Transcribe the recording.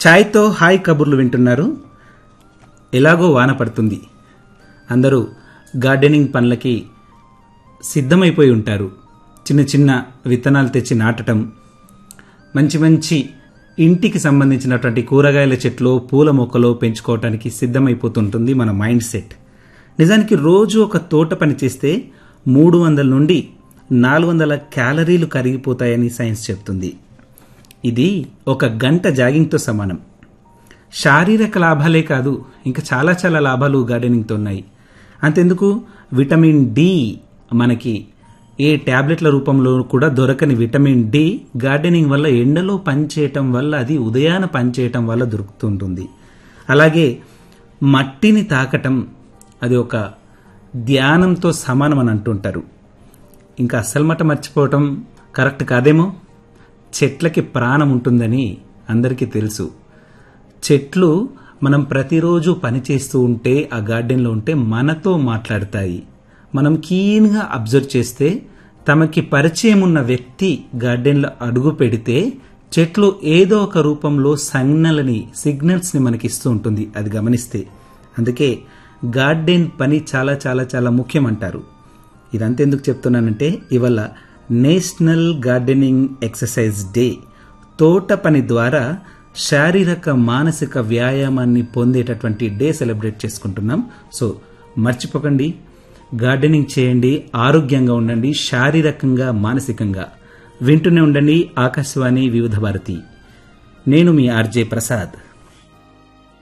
ఛాయ్తో hi కబుర్లు వింటున్నారు ఎలాగో వాన పడుతుంది అందరూ గార్డెనింగ్ పనులకి సిద్ధమైపోయి ఉంటారు చిన్న చిన్న విత్తనాలు తెచ్చి నాటటం మంచి మంచి ఇంటికి సంబంధించినటువంటి కూరగాయల చెట్లు పూల మొక్కలు పెంచుకోవటానికి సిద్ధమైపోతుంటుంది మన మైండ్ సెట్ నిజానికి రోజు ఒక తోట పని చేస్తే మూడు వందల నుండి నాలుగు వందల క్యాలరీలు కరిగిపోతాయని సైన్స్ చెప్తుంది ఇది ఒక గంట జాగింగ్తో సమానం శారీరక లాభాలే కాదు ఇంకా చాలా చాలా లాభాలు గార్డెనింగ్తో ఉన్నాయి అంతెందుకు విటమిన్ డి మనకి ఏ ట్యాబ్లెట్ల రూపంలో కూడా దొరకని విటమిన్ డి గార్డెనింగ్ వల్ల ఎండలో పనిచేయటం వల్ల అది ఉదయాన పనిచేయటం వల్ల దొరుకుతుంటుంది అలాగే మట్టిని తాకటం అది ఒక ధ్యానంతో సమానం అని అంటుంటారు ఇంకా అస్సలు మట మర్చిపోవటం కరెక్ట్ కాదేమో చెట్లకి ప్రాణం ఉంటుందని అందరికీ తెలుసు చెట్లు మనం ప్రతిరోజు పని చేస్తూ ఉంటే ఆ గార్డెన్లో ఉంటే మనతో మాట్లాడతాయి మనం కీన్గా అబ్జర్వ్ చేస్తే తమకి పరిచయం ఉన్న వ్యక్తి గార్డెన్లో అడుగు పెడితే చెట్లు ఏదో ఒక రూపంలో సంజ్ఞలని సిగ్నల్స్ని మనకి ఇస్తూ ఉంటుంది అది గమనిస్తే అందుకే గార్డెన్ పని చాలా చాలా చాలా ముఖ్యం అంటారు ఇదంతా ఎందుకు చెప్తున్నానంటే ఇవాళ నేషనల్ గార్డెనింగ్ ఎక్సర్సైజ్ డే తోట పని ద్వారా శారీరక మానసిక వ్యాయామాన్ని పొందేటటువంటి డే సెలబ్రేట్ చేసుకుంటున్నాం సో మర్చిపోకండి గార్డెనింగ్ చేయండి ఆరోగ్యంగా ఉండండి శారీరకంగా మానసికంగా వింటూనే ఉండండి ఆకాశవాణి వివిధ భారతి నేను మీ ఆర్జే ప్రసాద్